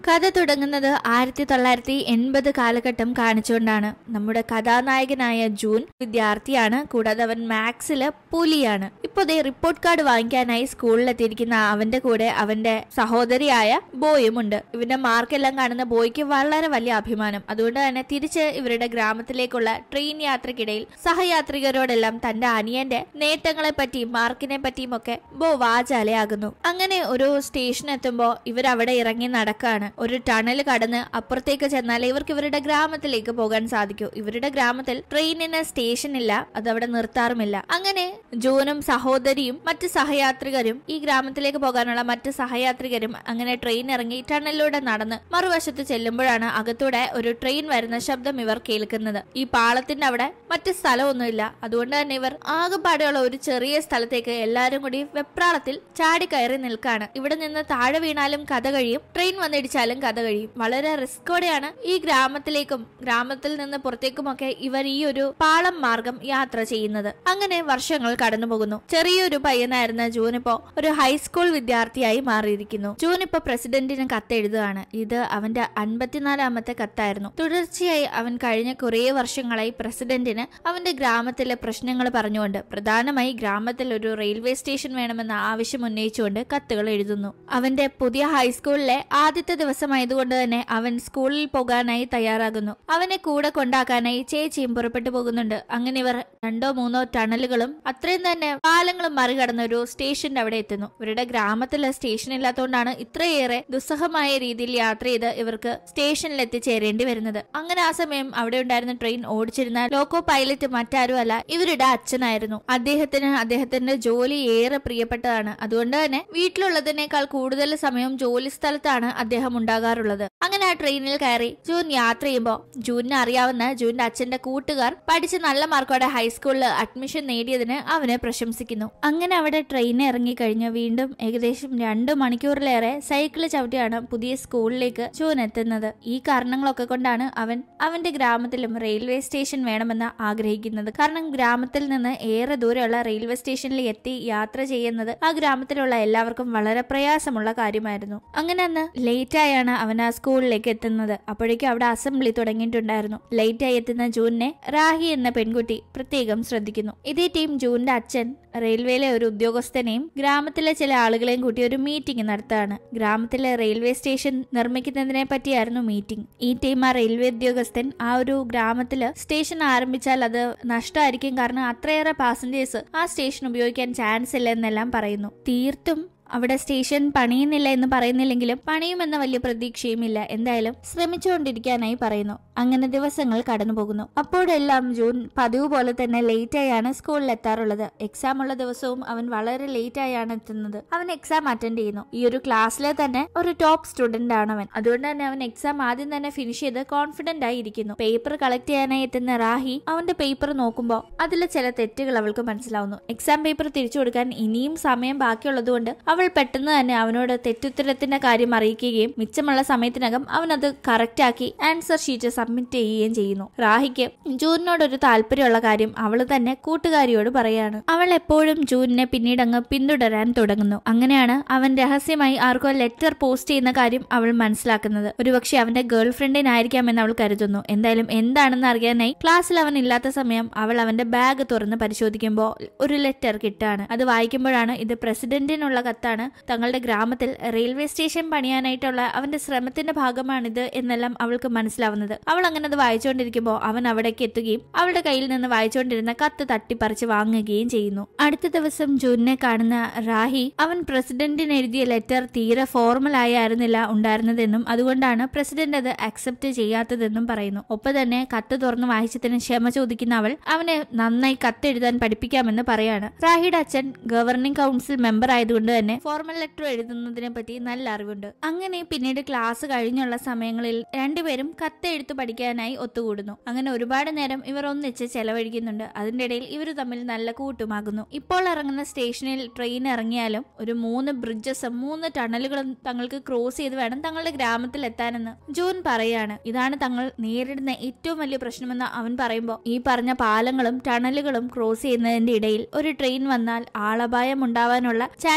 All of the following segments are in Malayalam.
കഥ തുടങ്ങുന്നത് ആയിരത്തി തൊള്ളായിരത്തി എൺപത് കാലഘട്ടം കാണിച്ചുകൊണ്ടാണ് നമ്മുടെ കഥാനായകനായ ജൂൺ വിദ്യാർത്ഥിയാണ് കൂടാതെ അവൻ മാത്സില് പുലിയാണ് ഇപ്പൊ ദേ റിപ്പോർട്ട് കാർഡ് വാങ്ങിക്കാനായി സ്കൂളിലെത്തിയിരിക്കുന്ന അവന്റെ കൂടെ അവന്റെ സഹോദരിയായ ബോയും ഉണ്ട് ഇവന്റെ മാർക്കെല്ലാം കാണുന്ന ബോയ്ക്ക് വളരെ വലിയ അഭിമാനം അതുകൊണ്ട് തന്നെ തിരിച്ച് ഇവരുടെ ഗ്രാമത്തിലേക്കുള്ള ട്രെയിൻ യാത്രക്കിടയിൽ സഹയാത്രികരോടെല്ലാം തന്റെ അനിയന്റെ നേട്ടങ്ങളെ പറ്റിയും മാർക്കിനെ പറ്റിയും ഒക്കെ ബോ വാചാലയാകുന്നു അങ്ങനെ ഒരു സ്റ്റേഷൻ എത്തുമ്പോ ഇവരവിടെ ഇറങ്ങി നടക്കാണ് ഒരു ടണൽ കടന്ന് അപ്പുറത്തേക്ക് ചെന്നാൽ ഇവർക്ക് ഇവരുടെ ഗ്രാമത്തിലേക്ക് പോകാൻ സാധിക്കൂ ഇവരുടെ ഗ്രാമത്തിൽ ട്രെയിനിന് സ്റ്റേഷൻ ഇല്ല അത് അവിടെ നിർത്താറുമില്ല അങ്ങനെ ജോനും സഹോദരിയും മറ്റ് സഹയാത്രികരും ഈ ഗ്രാമത്തിലേക്ക് പോകാനുള്ള മറ്റ് സഹയാത്രികരും അങ്ങനെ ട്രെയിൻ ഇറങ്ങി ടണലിലൂടെ നടന്ന് മറുവശത്ത് ചെല്ലുമ്പോഴാണ് അകത്തൂടെ ഒരു ട്രെയിൻ വരുന്ന ശബ്ദം ഇവർ കേൾക്കുന്നത് ഈ പാളത്തിന്റെ അവിടെ മറ്റ് സ്ഥലമൊന്നുമില്ല അതുകൊണ്ട് തന്നെ ഇവർ ആകെപ്പാടെയുള്ള ഒരു ചെറിയ സ്ഥലത്തേക്ക് എല്ലാരും കൂടി വെപ്രാളത്തിൽ ചാടി കയറി നിൽക്കാണ് ഇവിടെ നിന്ന് താഴെ വീണാലും കഥ കഴിയും ട്രെയിൻ വന്നിടിച്ചാലും കഥ കഴിയും വളരെ റിസ്കോടെയാണ് ഈ ഗ്രാമത്തിലേക്കും ഗ്രാമത്തിൽ നിന്ന് പുറത്തേക്കുമൊക്കെ ഇവർ ഈ ഒരു പാളം മാർഗം യാത്ര ചെയ്യുന്നത് അങ്ങനെ വർഷങ്ങൾ കടന്നു പോകുന്നു ചെറിയൊരു പയ്യനായിരുന്ന ജൂൻ ഇപ്പോ ഒരു ഹൈസ്കൂൾ വിദ്യാർത്ഥിയായി മാറിയിരിക്കുന്നു ജൂൻ ഇപ്പൊ പ്രസിഡന്റിന് കത്തെഴുതുകയാണ് ഇത് അവന്റെ അൻപത്തിനാലാമത്തെ കത്തായിരുന്നു തുടർച്ചയായി അവൻ കഴിഞ്ഞ കുറേ വർഷങ്ങളായി പ്രസിഡന്റിന് അവന്റെ ഗ്രാമത്തിലെ പ്രശ്നങ്ങൾ പറഞ്ഞുകൊണ്ട് പ്രധാനമായി ഗ്രാമത്തിൽ ഒരു റെയിൽവേ സ്റ്റേഷൻ വേണമെന്ന ആവശ്യം ഉന്നയിച്ചുകൊണ്ട് കത്തുകൾ എഴുതുന്നു അവന്റെ പുതിയ ഹൈസ്കൂളിലെ ആദ്യത്തെ ദിവസമായതുകൊണ്ട് തന്നെ അവൻ സ്കൂളിൽ പോകാനായി തയ്യാറാകുന്നു അവനെ കൂടെ കൊണ്ടാക്കാനായി ചേച്ചിയും പുറപ്പെട്ടു പോകുന്നുണ്ട് അങ്ങനെ ഇവർ രണ്ടോ മൂന്നോ ടണലുകളും അത്രയും തന്നെ പാലങ്ങളും മറികടന്ന ഒരു സ്റ്റേഷന്റെ അവിടെ എത്തുന്നു ഇവരുടെ ഗ്രാമത്തിലെ സ്റ്റേഷൻ ഇല്ലാത്തതുകൊണ്ടാണ് ഇത്രയേറെ ദുസ്സഹമായ രീതിയിൽ യാത്ര ചെയ്ത് ഇവർക്ക് സ്റ്റേഷനിൽ എത്തിച്ചേരേണ്ടി വരുന്നത് അങ്ങനെ ആ സമയം അവിടെ ഉണ്ടായിരുന്ന ട്രെയിൻ ഓടിച്ചിരുന്ന ലോക്കോ പൈലറ്റ് മറ്റാരും അല്ല ഇവരുടെ അച്ഛനായിരുന്നു അദ്ദേഹത്തിന് അദ്ദേഹത്തിന്റെ ജോലി ഏറെ പ്രിയപ്പെട്ടതാണ് അതുകൊണ്ട് തന്നെ വീട്ടിലുള്ളതിനേക്കാൾ കൂടുതൽ സമയം ജോലി സ്ഥലത്താണ് അദ്ദേഹം ഉണ്ടാകാറുള്ളത് അങ്ങനെ ആ ട്രെയിനിൽ കയറി ജൂൻ യാത്ര ചെയ്യുമ്പോൾ ജൂനിനെ അറിയാവുന്ന ജൂനിന്റെ അച്ഛന്റെ കൂട്ടുകാർ പഠിച്ച് നല്ല മാർക്കോടെ ഹൈസ്കൂളിൽ അഡ്മിഷൻ നേടിയതിന് അവനെ പ്രശംസിക്കുന്നു അങ്ങനെ അവിടെ ട്രെയിനിൽ ഇറങ്ങിക്കഴിഞ്ഞ് വീണ്ടും ഏകദേശം രണ്ട് മണിക്കൂറിലേറെ സൈക്കിൾ ചവിട്ടിയാണ് പുതിയ സ്കൂളിലേക്ക് ജൂൻ എത്തുന്നത് ഈ കാരണങ്ങളൊക്കെ കൊണ്ടാണ് അവൻ അവന്റെ ഗ്രാമത്തിലും റെയിൽവേ സ്റ്റേഷൻ വേണമെന്ന് ആഗ്രഹിക്കുന്നത് കാരണം ഗ്രാമത്തിൽ നിന്ന് ഏറെ ദൂരെയുള്ള റെയിൽവേ സ്റ്റേഷനിൽ എത്തി യാത്ര ചെയ്യുന്നത് ആ ഗ്രാമത്തിലുള്ള എല്ലാവർക്കും വളരെ പ്രയാസമുള്ള കാര്യമായിരുന്നു അങ്ങനെ അന്ന് ലേറ്റ് ആയാണ് അവൻ ആ സ്കൂളിലേക്ക് എത്തുന്നത് അപ്പോഴേക്കും അവിടെ അസംബ്ലി തുടങ്ങിയിട്ടുണ്ടായിരുന്നു ലേറ്റ് ആയി എത്തുന്ന ജൂനിനെ രാഹി എന്ന പെൺകുട്ടി പ്രത്യേകം ശ്രദ്ധിക്കുന്നു ഇതേ ടീം ജൂനിന്റെ അച്ഛൻ റെയിൽവേയിലെ ഒരു ഉദ്യോഗസ്ഥനെയും ഗ്രാമത്തിലെ ചില ആളുകളെയും കൂട്ടി ഒരു മീറ്റിംഗ് നടത്തുകയാണ് ഗ്രാമത്തിലെ റെയിൽവേ സ്റ്റേഷൻ നിർമ്മിക്കുന്നതിനെ പറ്റിയായിരുന്നു മീറ്റിംഗ് ഈ ടീം ആ റെയിൽവേ ഉദ്യോഗസ്ഥൻ ആ ഒരു ഗ്രാമത്തില് സ്റ്റേഷൻ ആരംഭിച്ചാൽ അത് നഷ്ടമായിരിക്കും കാരണം അത്രയേറെ പാസഞ്ചേഴ്സ് ആ സ്റ്റേഷൻ ഉപയോഗിക്കാൻ ചാൻസ് ഇല്ല എന്നെല്ലാം പറയുന്നു തീർത്തും അവിടെ സ്റ്റേഷൻ പണിയുന്നില്ല എന്ന് പറയുന്നില്ലെങ്കിലും പണിയുമെന്ന വലിയ പ്രതീക്ഷയുമില്ല എന്തായാലും ശ്രമിച്ചുകൊണ്ടിരിക്കാനായി പറയുന്നു അങ്ങനെ ദിവസങ്ങൾ കടന്നു പോകുന്നു അപ്പോഴെല്ലാം ജൂൺ പതിവ് പോലെ തന്നെ ലേറ്റ് ആയാണ് സ്കൂളിൽ എത്താറുള്ളത് എക്സാം ഉള്ള ദിവസവും അവൻ വളരെ ലേറ്റ് ആയാണ് എത്തുന്നത് അവൻ എക്സാം അറ്റൻഡ് ചെയ്യുന്നു ഈ ഒരു ക്ലാസ്സിലെ തന്നെ ഒരു ടോപ്പ് സ്റ്റുഡന്റ് ആണ് അവൻ അതുകൊണ്ട് തന്നെ അവൻ എക്സാം ആദ്യം തന്നെ ഫിനിഷ് ചെയ്ത് കോൺഫിഡന്റ് ആയി ഇരിക്കുന്നു പേപ്പർ കളക്ട് ചെയ്യാനായി എത്തുന്ന റാഹി അവന്റെ പേപ്പർ നോക്കുമ്പോൾ അതിലെ ചില തെറ്റുകൾ അവൾക്ക് മനസ്സിലാവുന്നു എക്സാം പേപ്പർ തിരിച്ചു കൊടുക്കാൻ ഇനിയും സമയം ബാക്കിയുള്ളതുകൊണ്ട് അവൾ പെട്ടെന്ന് തന്നെ അവനോട് തെറ്റുത്തരത്തിന്റെ കാര്യം അറിയിക്കുകയും മിച്ചമുള്ള സമയത്തിനകം അവൻ അത് കറക്റ്റ് ആക്കി ആൻസർ ഷീറ്റ് സബ്മിറ്റ് ചെയ്യുകയും ചെയ്യുന്നു റാഹിക്ക് ജൂനിനോട് ഒരു താല്പര്യമുള്ള കാര്യം അവൾ തന്നെ കൂട്ടുകാരിയോട് പറയാണ് അവൾ എപ്പോഴും ജൂനിനെ പിന്നീട് അങ്ങ് പിന്തുടരാൻ തുടങ്ങുന്നു അങ്ങനെയാണ് അവൻ രഹസ്യമായി ആർക്കോ ലെറ്റർ പോസ്റ്റ് ചെയ്യുന്ന കാര്യം അവൾ മനസ്സിലാക്കുന്നത് ഒരുപക്ഷെ അവന്റെ ഗേൾ ഫ്രണ്ടിനായിരിക്കാമെന്ന് അവൾ കരുതുന്നു എന്തായാലും എന്താണെന്ന് അറിയാനായി ക്ലാസ്സിൽ അവൻ ഇല്ലാത്ത സമയം അവൾ അവന്റെ ബാഗ് തുറന്ന് പരിശോധിക്കുമ്പോൾ ഒരു ലെറ്റർ കിട്ടാണ് അത് വായിക്കുമ്പോഴാണ് ഇത് പ്രസിഡന്റിനുള്ള കത്താണ് തങ്ങളുടെ ഗ്രാമത്തിൽ റെയിൽവേ സ്റ്റേഷൻ പണിയാനായിട്ടുള്ള അവന്റെ ശ്രമത്തിന്റെ ഭാഗമാണിത് എന്നെല്ലാം അവൾക്ക് മനസ്സിലാവുന്നത് അവൾ അങ്ങനെ അത് വായിച്ചുകൊണ്ടിരിക്കുമ്പോൾ അവൻ അവിടേക്ക് എത്തുകയും അവളുടെ കയ്യിൽ നിന്ന് വായിച്ചുകൊണ്ടിരുന്ന കത്ത് തട്ടിപ്പറിച്ച് വാങ്ങുകയും ചെയ്യുന്നു അടുത്ത ദിവസം ജൂനിനെ കാണുന്ന റാഹി അവൻ പ്രസിഡന്റിന് എഴുതിയ ലെറ്റർ തീരെ ഫോർമൽ ആയിരുന്നില്ല ഉണ്ടായിരുന്നതെന്നും അതുകൊണ്ടാണ് പ്രസിഡന്റ് അത് അക്സെപ്റ്റ് ചെയ്യാത്തതെന്നും പറയുന്നു ഒപ്പം തന്നെ കത്ത് തുറന്ന് വായിച്ചതിന് ക്ഷമ ചോദിക്കുന്ന അവൾ അവനെ നന്നായി കത്തെഴുതാൻ പഠിപ്പിക്കാമെന്ന് പറയാണ് റാഹിയുടെ അച്ഛൻ ഗവർണിംഗ് കൗൺസിൽ മെമ്പർ ആയതുകൊണ്ട് തന്നെ ഫോർമൽ ലെറ്റർ എഴുതുന്നതിനെ പറ്റി നല്ല അറിവുണ്ട് അങ്ങനെ പിന്നീട് ക്ലാസ് കഴിഞ്ഞുള്ള സമയങ്ങളിൽ രണ്ടുപേരും കത്തെഴുത്ത് പഠിക്കാനായി ഒത്തുകൂടുന്നു അങ്ങനെ ഒരുപാട് നേരം ഇവർ ഒന്നിച്ച് ചെലവഴിക്കുന്നുണ്ട് അതിന്റെ ഇടയിൽ ഇവർ തമ്മിൽ നല്ല കൂട്ടുമാകുന്നു ഇപ്പോൾ ഇറങ്ങുന്ന സ്റ്റേഷനിൽ ട്രെയിൻ ഇറങ്ങിയാലും ഒരു മൂന്ന് ബ്രിഡ്ജസും മൂന്ന് ടണലുകളും തങ്ങൾക്ക് ക്രോസ് ചെയ്ത് വേണം തങ്ങളുടെ ഗ്രാമത്തിൽ എത്താനെന്ന് ജൂൻ പറയാണ് ഇതാണ് തങ്ങൾ നേരിടുന്ന ഏറ്റവും വലിയ പ്രശ്നമെന്ന് അവൻ പറയുമ്പോൾ ഈ പറഞ്ഞ പാലങ്ങളും ടണലുകളും ക്രോസ് ചെയ്യുന്നതിന്റെ ഇടയിൽ ഒരു ട്രെയിൻ വന്നാൽ ആളപായം ഉണ്ടാവാനുള്ള ചാൻസ് വളരെ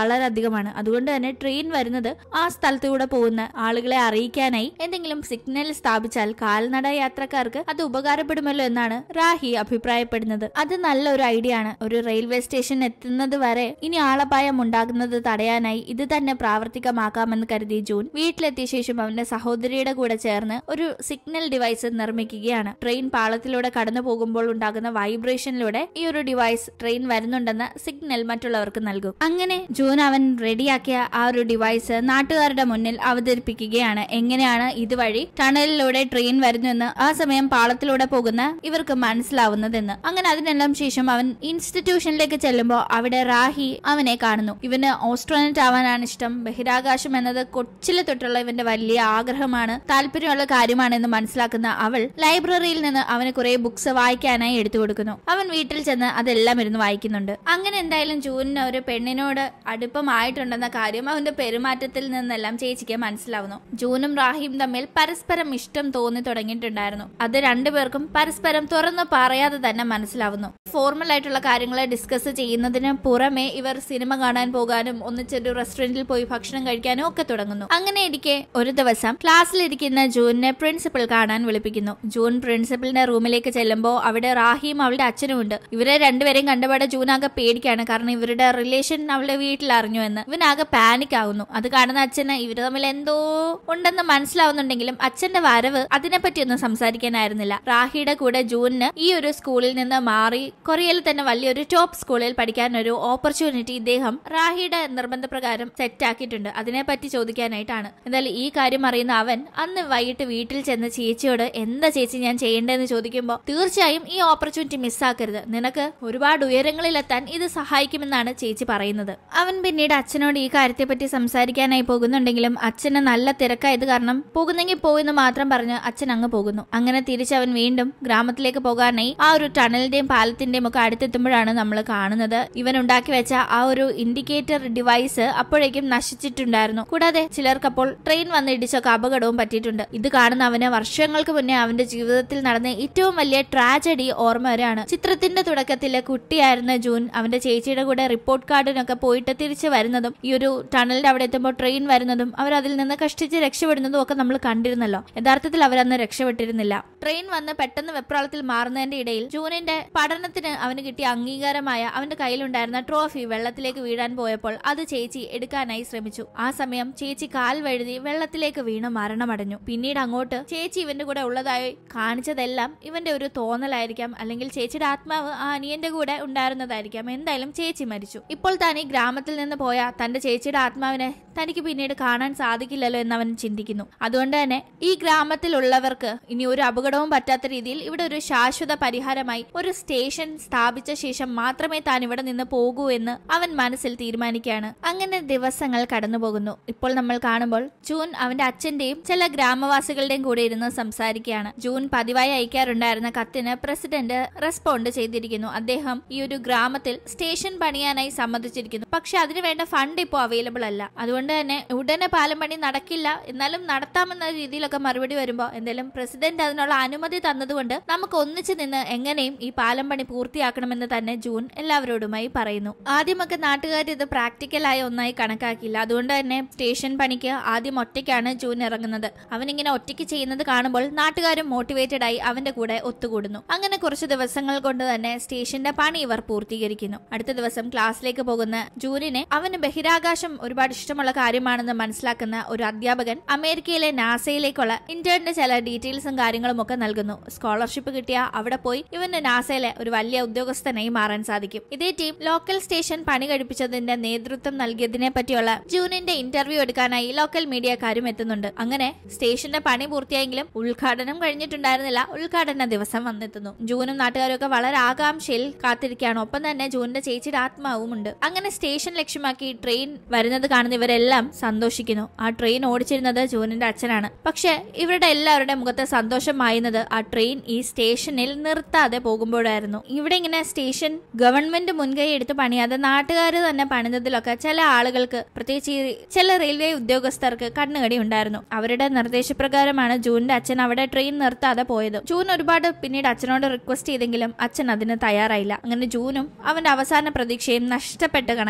വളരെയധികമാണ് അതുകൊണ്ട് തന്നെ ട്രെയിൻ വരുന്നത് ആ സ്ഥലത്തൂടെ പോകുന്ന ആളുകളെ അറിയിക്കാനായി എന്തെങ്കിലും സിഗ്നൽ സ്ഥാപിച്ചാൽ കാൽനട യാത്രക്കാർക്ക് അത് ഉപകാരപ്പെടുമല്ലോ എന്നാണ് റാഹി അഭിപ്രായപ്പെടുന്നത് അത് നല്ലൊരു ഐഡിയ ആണ് ഒരു റെയിൽവേ സ്റ്റേഷൻ എത്തുന്നത് വരെ ഇനി ആളപായം ഉണ്ടാകുന്നത് തടയാനായി ഇത് തന്നെ പ്രാവർത്തികമാക്കാമെന്ന് കരുതി ജൂൺ വീട്ടിലെത്തിയ ശേഷം അവന്റെ സഹോദരിയുടെ കൂടെ ചേർന്ന് ഒരു സിഗ്നൽ ഡിവൈസ് നിർമ്മിക്കുകയാണ് ട്രെയിൻ പാളത്തിലൂടെ കടന്നു പോകുമ്പോൾ ഉണ്ടാകുന്ന വൈബ്രേഷനിലൂടെ ഈ ഒരു ഡിവൈസ് ട്രെയിൻ വരുന്നുണ്ടെന്ന സിഗ്നൽ മറ്റുള്ളവർക്ക് നൽകും അങ്ങനെ ജൂൺ അവൻ റെഡിയാക്കിയ ആ ഒരു ഡിവൈസ് നാട്ടുകാരുടെ മുന്നിൽ അവതരിപ്പിക്കുകയാണ് എങ്ങനെയാണ് ഇതുവഴി ടണലിലൂടെ ട്രെയിൻ വരുന്നുവെന്ന് ആ സമയം പാളത്തിലൂടെ പോകുന്ന ഇവർക്ക് മനസ്സിലാവുന്നതെന്ന് അങ്ങനെ അതിനെല്ലാം ശേഷം അവൻ ഇൻസ്റ്റിറ്റ്യൂഷനിലേക്ക് ചെല്ലുമ്പോൾ അവിടെ റാഹി അവനെ കാണുന്നു ഇവന് ഓസ്ട്രോനറ്റ് ആവാനാണ് ഇഷ്ടം ബഹിരാകാശം എന്നത് കൊച്ചിലെ തൊട്ടുള്ള ഇവന്റെ വലിയ ആഗ്രഹമാണ് താല്പര്യമുള്ള കാര്യമാണെന്ന് മനസ്സിലാക്കുന്ന അവൾ ലൈബ്രറിയിൽ നിന്ന് അവന് കുറെ ബുക്സ് വായിക്കാനായി എടുത്തു കൊടുക്കുന്നു അവൻ വീട്ടിൽ ചെന്ന് അതെല്ലാം ഇരുന്ന് വായിക്കുന്നുണ്ട് അങ്ങനെ എന്തായാലും ജൂനിന് ഒരു പെണ്ണിനോട് അടുപ്പമായിട്ടുണ്ടെന്ന കാര്യം അവന്റെ പെരുമാറ്റത്തിൽ നിന്നെല്ലാം ചേച്ചിക്ക് മനസ്സിലാവുന്നു ജൂനും റാഹിയും തമ്മിൽ പരസ്പരം ഇഷ്ടം തോന്നി തുടങ്ങിയിട്ടുണ്ടായിരുന്നു അത് രണ്ടുപേർക്കും പരസ്പരം തുറന്നു പറയാതെ തന്നെ മനസ്സിലാവുന്നു ഫോർമൽ ആയിട്ടുള്ള കാര്യങ്ങളെ ഡിസ്കസ് ചെയ്യുന്നതിന് പുറമെ ഇവർ സിനിമ കാണാൻ പോകാനും ഒന്നിച്ചൊരു റെസ്റ്റോറന്റിൽ പോയി ഭക്ഷണം കഴിക്കാനും ഒക്കെ തുടങ്ങുന്നു അങ്ങനെ ഇരിക്കെ ഒരു ദിവസം ക്ലാസ്സിലിരിക്കുന്ന ജൂനിനെ പ്രിൻസിപ്പൽ കാണാൻ വിളിപ്പിക്കുന്നു ജൂൻ പ്രിൻസിപ്പലിന്റെ റൂമിലേക്ക് ചെല്ലുമ്പോൾ അവിടെ റാഹിയും അവളുടെ അച്ഛനും ഉണ്ട് ഇവരെ രണ്ടുപേരെയും കണ്ടപാടെ ജൂൻ ആകെ പേടിക്കാണ് കാരണം ഇവരുടെ റിലേഷൻ അവളുടെ വീട്ടിൽ അറിഞ്ഞു എന്ന് ഇവനാകെ പാനിക് ആകുന്നു അത് കാണുന്ന അച്ഛന് ഇവര് തമ്മിൽ എന്തോ ഉണ്ടെന്ന് മനസ്സിലാവുന്നുണ്ടെങ്കിലും അച്ഛന്റെ വരവ് അതിനെപ്പറ്റി ഒന്നും സംസാരിക്കാനായിരുന്നില്ല റാഹിയുടെ കൂടെ ജൂനിന് ഈ ഒരു സ്കൂളിൽ നിന്ന് മാറി കൊറിയയിൽ തന്നെ വലിയൊരു ടോപ്പ് സ്കൂളിൽ പഠിക്കാൻ ഒരു ഓപ്പർച്യൂണിറ്റി ഇദ്ദേഹം റാഹിയുടെ നിർബന്ധപ്രകാരം സെറ്റ് ആക്കിയിട്ടുണ്ട് അതിനെപ്പറ്റി ചോദിക്കാനായിട്ടാണ് എന്തായാലും ഈ കാര്യം അറിയുന്ന അവൻ അന്ന് വൈകിട്ട് വീട്ടിൽ ചെന്ന് ചേച്ചിയോട് എന്താ ചേച്ചി ഞാൻ ചെയ്യേണ്ടതെന്ന് ചോദിക്കുമ്പോൾ തീർച്ചയായും ഈ ഓപ്പർച്യൂണിറ്റി മിസ്സാക്കരുത് നിനക്ക് ഒരുപാട് ഉയരങ്ങളിലെത്താൻ ഇത് സഹായിക്കുമെന്നാണ് ചേച്ചി പറയുന്നത് അവൻ പിന്നീട് അച്ഛനോട് ഈ കാര്യത്തെപ്പറ്റി സംസാരിക്കാനായി പോകുന്നുണ്ടെങ്കിലും അച്ഛന് നല്ല തിരക്കായത് കാരണം പോകുന്നെങ്കിൽ പോയെന്ന് മാത്രം പറഞ്ഞ് അച്ഛൻ അങ്ങ് പോകുന്നു അങ്ങനെ തിരിച്ചവൻ വീണ്ടും ഗ്രാമത്തിലേക്ക് പോകാനായി ആ ഒരു ടണലിന്റെയും പാലത്തിന്റെയും ഒക്കെ അടുത്തെത്തുമ്പോഴാണ് നമ്മൾ കാണുന്നത് ഇവൻ ഉണ്ടാക്കി വെച്ച ആ ഒരു ഇൻഡിക്കേറ്റർ ഡിവൈസ് അപ്പോഴേക്കും നശിച്ചിട്ടുണ്ടായിരുന്നു കൂടാതെ ചിലർക്ക് അപ്പോൾ ട്രെയിൻ വന്ന് ഇടിച്ചൊക്കെ അപകടവും പറ്റിയിട്ടുണ്ട് ഇത് കാണുന്ന അവന് വർഷങ്ങൾക്ക് മുന്നേ അവന്റെ ജീവിതത്തിൽ നടന്ന ഏറ്റവും വലിയ ട്രാജഡി ഓർമ്മ വരെയാണ് ചിത്രത്തിന്റെ തുടക്കത്തിലെ കുട്ടിയായിരുന്ന ജൂൻ അവന്റെ ചേച്ചിയുടെ കൂടെ റിപ്പോർട്ട് കാർഡിനൊക്കെ പോയിട്ട് തിരിച്ചു വരുന്നതും ഈ ഒരു ടണലിന്റെ അവിടെ എത്തുമ്പോൾ ട്രെയിൻ വരുന്നതും അവർ അതിൽ നിന്ന് കഷ്ടിച്ച് രക്ഷപ്പെടുന്നതും ഒക്കെ നമ്മൾ കണ്ടിരുന്നല്ലോ യഥാർത്ഥത്തിൽ അവരന്ന് രക്ഷപ്പെട്ടിരുന്നില്ല ട്രെയിൻ വന്ന് പെട്ടെന്ന് വെപ്രാളത്തിൽ മാറുന്നതിന്റെ ഇടയിൽ ജൂനിന്റെ പഠനത്തിന് അവന് കിട്ടിയ അംഗീകാരമായ അവന്റെ കയ്യിലുണ്ടായിരുന്ന ട്രോഫി വെള്ളത്തിലേക്ക് വീഴാൻ പോയപ്പോൾ അത് ചേച്ചി എടുക്കാനായി ശ്രമിച്ചു ആ സമയം ചേച്ചി കാൽ വഴുതി വെള്ളത്തിലേക്ക് വീണ് മരണമടഞ്ഞു പിന്നീട് അങ്ങോട്ട് ചേച്ചി ഇവന്റെ കൂടെ ഉള്ളതായി കാണിച്ചതെല്ലാം ഇവന്റെ ഒരു തോന്നലായിരിക്കാം അല്ലെങ്കിൽ ചേച്ചിയുടെ ആത്മാവ് ആ അനിയന്റെ കൂടെ ഉണ്ടായിരുന്നതായിരിക്കാം എന്തായാലും ചേച്ചി മരിച്ചു ഇപ്പോൾ താൻ ഈ ഗ്രാമത്തിൽ നിന്ന് പോയ തന്റെ ചേച്ചിയുടെ ആത്മാവിനെ തനിക്ക് പിന്നീട് കാണാൻ സാധിക്കില്ലല്ലോ എന്ന് അവൻ ചിന്തിക്കുന്നു അതുകൊണ്ട് തന്നെ ഈ ഗ്രാമത്തിലുള്ളവർക്ക് ഇനി ഒരു അപകടവും പറ്റാത്ത രീതിയിൽ ഇവിടെ ഒരു ശാശ്വത പരിഹാരമായി ഒരു സ്റ്റേഷൻ സ്ഥാപിച്ച ശേഷം മാത്രമേ താൻ ഇവിടെ നിന്ന് പോകൂ എന്ന് അവൻ മനസ്സിൽ തീരുമാനിക്കുകയാണ് അങ്ങനെ ദിവസങ്ങൾ കടന്നു പോകുന്നു ഇപ്പോൾ നമ്മൾ കാണുമ്പോൾ ജൂൺ അവന്റെ അച്ഛന്റെയും ചില ഗ്രാമവാസികളുടെയും കൂടെ ഇരുന്ന് സംസാരിക്കുകയാണ് ജൂൺ പതിവായി അയക്കാറുണ്ടായിരുന്ന കത്തിന് പ്രസിഡന്റ് റെസ്പോണ്ട് ചെയ്തിരിക്കുന്നു അദ്ദേഹം ഈ ഒരു ഗ്രാമത്തിൽ സ്റ്റേഷൻ പണിയാനായി സമ്മതിച്ചിരിക്കുന്നു പക്ഷെ അതിനു വേണ്ട ഫണ്ട് ഇപ്പോൾ അവൈലബിൾ അല്ല അതുകൊണ്ട് തന്നെ ഉടനെ പാലം പണി നടക്കില്ല എന്നാലും നടത്താമെന്ന രീതിയിലൊക്കെ മറുപടി വരുമ്പോൾ എന്തായാലും പ്രസിഡന്റ് അതിനുള്ള അനുമതി തന്നതുകൊണ്ട് നമുക്ക് ഒന്നിച്ചു നിന്ന് എങ്ങനെയും ഈ പാലം പണി പൂർത്തിയാക്കണമെന്ന് തന്നെ ജൂൺ എല്ലാവരോടുമായി പറയുന്നു ആദ്യമൊക്കെ നാട്ടുകാർ ഇത് പ്രാക്ടിക്കലായ ഒന്നായി കണക്കാക്കിയില്ല അതുകൊണ്ട് തന്നെ സ്റ്റേഷൻ പണിക്ക് ആദ്യം ഒറ്റയ്ക്കാണ് ജൂൺ ഇറങ്ങുന്നത് അവനിങ്ങനെ ഒറ്റയ്ക്ക് ചെയ്യുന്നത് കാണുമ്പോൾ നാട്ടുകാരും മോട്ടിവേറ്റഡ് ആയി അവന്റെ കൂടെ ഒത്തുകൂടുന്നു അങ്ങനെ കുറച്ച് ദിവസങ്ങൾ കൊണ്ട് തന്നെ സ്റ്റേഷന്റെ പണി ഇവർ പൂർത്തീകരിക്കുന്നു അടുത്ത ദിവസം ക്ലാസ്സിലേക്ക് പോകുന്ന ജൂനിനെ അവന് ബഹിരാകാശം ഒരുപാട് ഇഷ്ടമുള്ള കാര്യമാണെന്ന് മനസ്സിലാക്കുന്ന ഒരു അധ്യാപകൻ അമേരിക്കയിലെ നാസയിലേക്കുള്ള ഇന്റേണിന്റെ ചില ഡീറ്റെയിൽസും കാര്യങ്ങളും ഒക്കെ നൽകുന്നു സ്കോളർഷിപ്പ് കിട്ടിയ അവിടെ പോയി ഇവന് നാസയിലെ ഒരു വലിയ ഉദ്യോഗസ്ഥനായി മാറാൻ സാധിക്കും ഇതേ ടീം ലോക്കൽ സ്റ്റേഷൻ പണി കഴിപ്പിച്ചതിന്റെ നേതൃത്വം നൽകിയതിനെ പറ്റിയുള്ള ജൂനിന്റെ ഇന്റർവ്യൂ എടുക്കാനായി ലോക്കൽ മീഡിയക്കാരും എത്തുന്നുണ്ട് അങ്ങനെ സ്റ്റേഷന്റെ പണി പൂർത്തിയായെങ്കിലും ഉദ്ഘാടനം കഴിഞ്ഞിട്ടുണ്ടായിരുന്നില്ല ഉദ്ഘാടന ദിവസം വന്നെത്തുന്നു ജൂനും നാട്ടുകാരും ഒക്കെ വളരെ ആകാംക്ഷയിൽ കാത്തിരിക്കുകയാണ് ഒപ്പം തന്നെ ജൂനിന്റെ ചേച്ചിയുടെ ആത്മാവും ഉണ്ട് അങ്ങനെ സ്റ്റേഷൻ ലക്ഷ്യമാക്കി ട്രെയിൻ വരുന്നത് കാണുന്ന ഇവരെല്ലാം സന്തോഷിക്കുന്നു ആ ട്രെയിൻ ഓടിച്ചിരുന്നത് ജൂനിന്റെ അച്ഛനാണ് പക്ഷെ ഇവരുടെ എല്ലാവരുടെ മുഖത്തെ സന്തോഷം മായുന്നത് ആ ട്രെയിൻ ഈ സ്റ്റേഷനിൽ നിർത്താതെ പോകുമ്പോഴായിരുന്നു ഇവിടെ ഇങ്ങനെ സ്റ്റേഷൻ ഗവൺമെന്റ് മുൻകൈ എടുത്ത് പണിയാതെ നാട്ടുകാർ തന്നെ പണിതതിലൊക്കെ ചില ആളുകൾക്ക് പ്രത്യേകിച്ച് ഈ ചില റെയിൽവേ ഉദ്യോഗസ്ഥർക്ക് കണ്ണുകടി ഉണ്ടായിരുന്നു അവരുടെ നിർദ്ദേശപ്രകാരമാണ് ജൂനിന്റെ അച്ഛൻ അവിടെ ട്രെയിൻ നിർത്താതെ പോയത് ജൂൻ ഒരുപാട് പിന്നീട് അച്ഛനോട് റിക്വസ്റ്റ് ചെയ്തെങ്കിലും അച്ഛൻ അതിന് തയ്യാറായില്ല അങ്ങനെ ജൂനും അവന്റെ അവസാന പ്രതീക്ഷയും നഷ്ടപ്പെട്ട് കണക്കെയാവുന്നു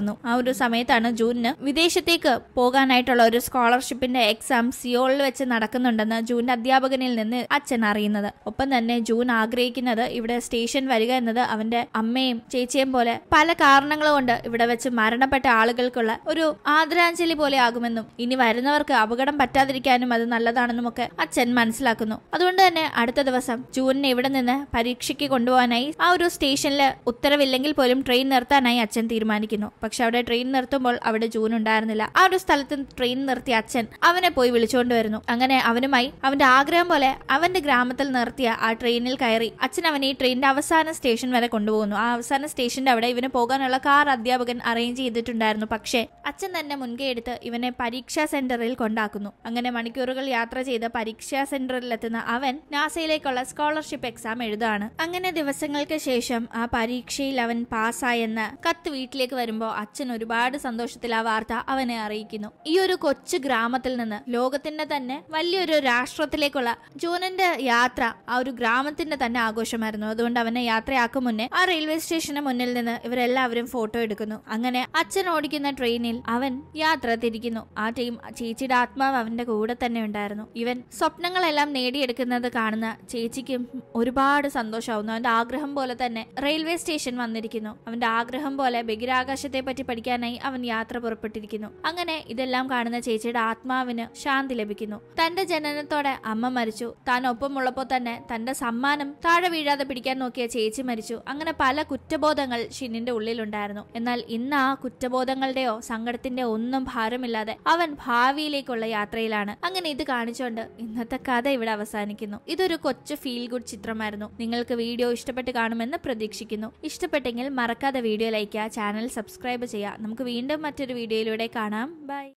ആവുന്നു ആ ഒരു സമയത്താണ് ജൂണിന് വിദേശത്തേക്ക് പോകാനായിട്ടുള്ള ഒരു സ്കോളർഷിപ്പിന്റെ എക്സാം സിയോളിൽ വെച്ച് നടക്കുന്നുണ്ടെന്ന് ജൂണിന്റെ അധ്യാപകനിൽ നിന്ന് അച്ഛൻ അറിയുന്നത് ഒപ്പം തന്നെ ജൂൺ ആഗ്രഹിക്കുന്നത് ഇവിടെ സ്റ്റേഷൻ വരിക എന്നത് അവന്റെ അമ്മയും ചേച്ചിയും പോലെ പല കാരണങ്ങൾ കൊണ്ട് ഇവിടെ വെച്ച് മരണപ്പെട്ട ആളുകൾക്കുള്ള ഒരു ആദരാഞ്ജലി പോലെ ആകുമെന്നും ഇനി വരുന്നവർക്ക് അപകടം പറ്റാതിരിക്കാനും അത് നല്ലതാണെന്നും ഒക്കെ അച്ഛൻ മനസ്സിലാക്കുന്നു അതുകൊണ്ട് തന്നെ അടുത്ത ദിവസം ജൂണിനെ ഇവിടെ നിന്ന് പരീക്ഷയ്ക്ക് കൊണ്ടുപോകാനായി ആ ഒരു സ്റ്റേഷനിൽ ഉത്തരവില്ലെങ്കിൽ പോലും ട്രെയിൻ നിർത്താനായി അച്ഛൻ തീരുമാനിക്കുന്നു പക്ഷെ അവിടെ ട്രെയിൻ നിർത്തുമ്പോൾ അവിടെ ജൂൺ ഉണ്ടായിരുന്നില്ല ആ ഒരു സ്ഥലത്ത് ട്രെയിൻ നിർത്തിയ അച്ഛൻ അവനെ പോയി വിളിച്ചുകൊണ്ട് വരുന്നു അങ്ങനെ അവനുമായി അവന്റെ ആഗ്രഹം പോലെ അവന്റെ ഗ്രാമത്തിൽ നിർത്തിയ ആ ട്രെയിനിൽ കയറി അച്ഛൻ അവനെ ഈ ട്രെയിനിന്റെ അവസാന സ്റ്റേഷൻ വരെ കൊണ്ടുപോകുന്നു ആ അവസാന സ്റ്റേഷന്റെ അവിടെ ഇവന് പോകാനുള്ള കാർ അധ്യാപകൻ അറേഞ്ച് ചെയ്തിട്ടുണ്ടായിരുന്നു പക്ഷേ അച്ഛൻ തന്നെ മുൻകൈ എടുത്ത് ഇവനെ പരീക്ഷാ സെന്ററിൽ കൊണ്ടാക്കുന്നു അങ്ങനെ മണിക്കൂറുകൾ യാത്ര ചെയ്ത് പരീക്ഷാ സെന്ററിൽ എത്തുന്ന അവൻ നാസയിലേക്കുള്ള സ്കോളർഷിപ്പ് എക്സാം എഴുതാണ് അങ്ങനെ ദിവസങ്ങൾക്ക് ശേഷം ആ പരീക്ഷയിൽ അവൻ പാസ്സായെന്ന് കത്ത് വീട്ടിലേക്ക് വരുമ്പോൾ അച്ഛൻ ഒരുപാട് സന്തോഷത്തിൽ ആ വാർത്ത അവനെ അറിയിക്കുന്നു ഈ ഒരു കൊച്ചു ഗ്രാമത്തിൽ നിന്ന് ലോകത്തിന്റെ തന്നെ വലിയൊരു രാഷ്ട്രത്തിലേക്കുള്ള ജൂനന്റെ യാത്ര ആ ഒരു ഗ്രാമത്തിന്റെ തന്നെ ആഘോഷമായിരുന്നു അതുകൊണ്ട് അവനെ യാത്രയാക്കും മുന്നേ ആ റെയിൽവേ സ്റ്റേഷന് മുന്നിൽ നിന്ന് ഇവരെല്ലാവരും ഫോട്ടോ എടുക്കുന്നു അങ്ങനെ അച്ഛൻ ഓടിക്കുന്ന ട്രെയിനിൽ അവൻ യാത്ര തിരിക്കുന്നു ആ ടീം ചേച്ചിയുടെ ആത്മാവ് അവന്റെ കൂടെ തന്നെ ഉണ്ടായിരുന്നു ഇവൻ സ്വപ്നങ്ങളെല്ലാം നേടിയെടുക്കുന്നത് കാണുന്ന ചേച്ചിക്കും ഒരുപാട് സന്തോഷമാവുന്നു അവന്റെ ആഗ്രഹം പോലെ തന്നെ റെയിൽവേ സ്റ്റേഷൻ വന്നിരിക്കുന്നു അവന്റെ ആഗ്രഹം പോലെ ബഹിരാകാശത്തെ പറ്റി പഠിക്കാനായി അവൻ യാത്ര പുറപ്പെട്ടിരിക്കുന്നു അങ്ങനെ ഇതെല്ലാം കാണുന്ന ചേച്ചിയുടെ ആത്മാവിന് ശാന്തി ലഭിക്കുന്നു തന്റെ ജനനത്തോടെ അമ്മ മരിച്ചു താൻ ഒപ്പമുള്ളപ്പോൾ തന്നെ തന്റെ സമ്മാനം താഴെ വീഴാതെ പിടിക്കാൻ നോക്കിയ ചേച്ചി മരിച്ചു അങ്ങനെ പല കുറ്റബോധങ്ങൾ ഷിന്നിന്റെ ഉള്ളിലുണ്ടായിരുന്നു എന്നാൽ ഇന്ന് ആ കുറ്റബോധങ്ങളുടെയോ സങ്കടത്തിന്റെയോ ഒന്നും ഭാരമില്ലാതെ അവൻ ഭാവിയിലേക്കുള്ള യാത്രയിലാണ് അങ്ങനെ ഇത് കാണിച്ചുകൊണ്ട് ഇന്നത്തെ കഥ ഇവിടെ അവസാനിക്കുന്നു ഇതൊരു കൊച്ചു ഫീൽ ഗുഡ് ചിത്രമായിരുന്നു നിങ്ങൾക്ക് വീഡിയോ ഇഷ്ടപ്പെട്ട് കാണുമെന്ന് പ്രതീക്ഷിക്കുന്നു ഇഷ്ടപ്പെട്ടെങ്കിൽ മറക്കാതെ വീഡിയോ ലൈക്ക് ചെയ്യുക ചാനൽ സബ്സ്ക്രൈബ് ചെയ്യുക നമുക്ക് വീണ്ടും മറ്റൊരു വീഡിയോയിലൂടെ കാണാം ബൈ